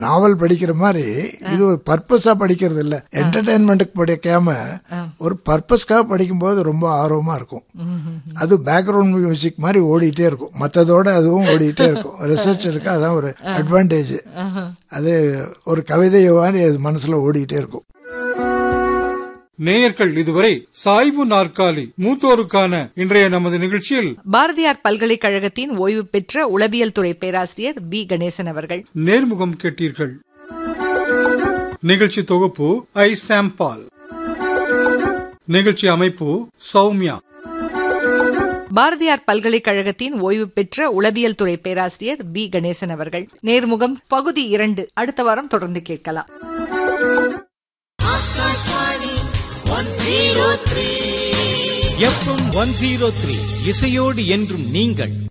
நாவல் படிக்கிற மாதிரி இது ஒரு பர்பஸா படிக்கிறது இல்ல என்டர்டைன்மெண்ட்டுக்கு படிக்காம ஒரு பர்பஸ்க்காக படிக்கும்போது ரொம்ப ஆர்வமா இருக்கும் அது பேக்ரவுண்ட் மியூசிக் மாதிரி ஓடிட்டே இருக்கும் மற்றதோட அதுவும் ஓடிட்டே இருக்கும் ரிசர்ச் இருக்கு அதான் ஒரு அட்வான்டேஜ் அது ஒரு கவிதை மாதிரி அது மனசுல ஓடிட்டே இருக்கும் நேயர்கள் இதுவரை சாய்வு நாற்காலி மூத்தோருக்கான இன்றைய நமது நிகழ்ச்சியில் பாரதியார் பல்கலைக்கழகத்தின் ஓய்வு பெற்ற உளவியல் துறை பேராசிரியர் பி கணேசன் அவர்கள் நேர்முகம் கேட்டீர்கள் நிகழ்ச்சி தொகுப்பு ஐ சாம்பால் நிகழ்ச்சி அமைப்பு சௌமியா பாரதியார் பல்கலைக்கழகத்தின் ஓய்வு பெற்ற உளவியல் துறை பேராசிரியர் பி கணேசன் அவர்கள் நேர்முகம் பகுதி இரண்டு அடுத்த வாரம் தொடர்ந்து கேட்கலாம் எஃப்எம் ஒன் ஜீரோ த்ரீ இசையோடு என்றும் நீங்கள்